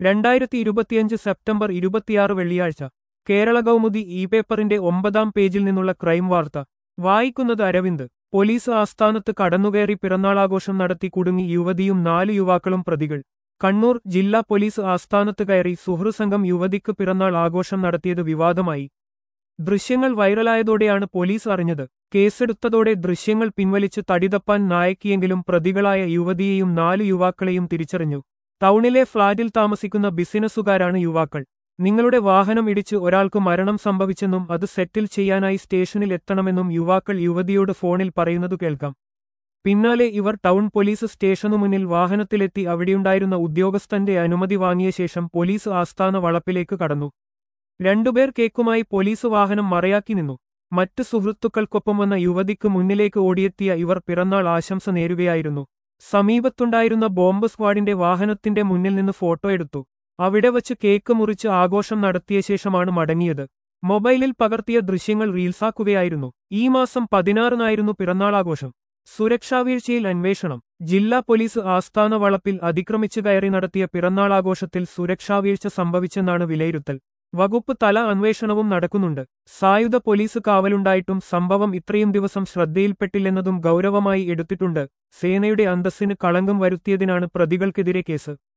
രണ്ടായിരത്തി ഇരുപത്തിയഞ്ച് സെപ്റ്റംബർ ഇരുപത്തിയാറ് വെള്ളിയാഴ്ച കേരള കൗമുദി ഇ പേപ്പറിന്റെ ഒമ്പതാം പേജിൽ നിന്നുള്ള ക്രൈം വാർത്ത വായിക്കുന്നത് അരവിന്ദ് പോലീസ് ആസ്ഥാനത്ത് കടന്നുകയറി പിറന്നാളാഘോഷം നടത്തി കുടുങ്ങി യുവതിയും നാല് യുവാക്കളും പ്രതികൾ കണ്ണൂർ ജില്ലാ പോലീസ് ആസ്ഥാനത്ത് കയറി സുഹൃസംഘം യുവതിക്ക് പിറന്നാൾ ആഘോഷം നടത്തിയത് വിവാദമായി ദൃശ്യങ്ങൾ വൈറലായതോടെയാണ് പോലീസ് അറിഞ്ഞത് കേസെടുത്തതോടെ ദൃശ്യങ്ങൾ പിൻവലിച്ച് തടിതപ്പാൻ നായക്കിയെങ്കിലും പ്രതികളായ യുവതിയെയും നാല് യുവാക്കളെയും തിരിച്ചറിഞ്ഞു ടൗണിലെ ഫ്ളാറ്റിൽ താമസിക്കുന്ന ബിസിനസ്സുകാരാണ് യുവാക്കൾ നിങ്ങളുടെ വാഹനം ഇടിച്ച് ഒരാൾക്ക് മരണം സംഭവിച്ചെന്നും അത് സെറ്റിൽ ചെയ്യാനായി സ്റ്റേഷനിൽ എത്തണമെന്നും യുവാക്കൾ യുവതിയോട് ഫോണിൽ പറയുന്നതു കേൾക്കാം പിന്നാലെ ഇവർ ടൗൺ പോലീസ് സ്റ്റേഷനു മുന്നിൽ വാഹനത്തിലെത്തി അവിടെയുണ്ടായിരുന്ന ഉദ്യോഗസ്ഥന്റെ അനുമതി വാങ്ങിയ ശേഷം പോലീസ് ആസ്ഥാന വളപ്പിലേക്ക് കടന്നു രണ്ടുപേർ കേക്കുമായി പോലീസ് വാഹനം മറയാക്കി നിന്നു മറ്റ് സുഹൃത്തുക്കൾക്കൊപ്പം വന്ന യുവതിക്ക് മുന്നിലേക്ക് ഓടിയെത്തിയ ഇവർ പിറന്നാൾ ആശംസ നേരുകയായിരുന്നു സമീപത്തുണ്ടായിരുന്ന ബോംബ് സ്ക്വാഡിന്റെ വാഹനത്തിന്റെ മുന്നിൽ നിന്ന് ഫോട്ടോ എടുത്തു അവിടെ വച്ച് കേക്ക് മുറിച്ച് ആഘോഷം നടത്തിയ ശേഷമാണ് മടങ്ങിയത് മൊബൈലിൽ പകർത്തിയ ദൃശ്യങ്ങൾ റീൽസാക്കുകയായിരുന്നു ഈ മാസം പതിനാറിനായിരുന്നു പിറന്നാളാഘോഷം സുരക്ഷാവീഴ്ചയിൽ അന്വേഷണം ജില്ലാ പോലീസ് ആസ്ഥാന വളപ്പിൽ അതിക്രമിച്ചു കയറി നടത്തിയ പിറന്നാളാഘോഷത്തിൽ സുരക്ഷാവീഴ്ച സംഭവിച്ചെന്നാണ് വിലയിരുത്തൽ വകുപ്പ് തല അന്വേഷണവും നടക്കുന്നുണ്ട് സായുധ പോലീസ് കാവലുണ്ടായിട്ടും സംഭവം ഇത്രയും ദിവസം ശ്രദ്ധയിൽപ്പെട്ടില്ലെന്നതും ഗൗരവമായി എടുത്തിട്ടുണ്ട് സേനയുടെ അന്തസ്സിന് കളങ്കം വരുത്തിയതിനാണ് പ്രതികൾക്കെതിരെ കേസ്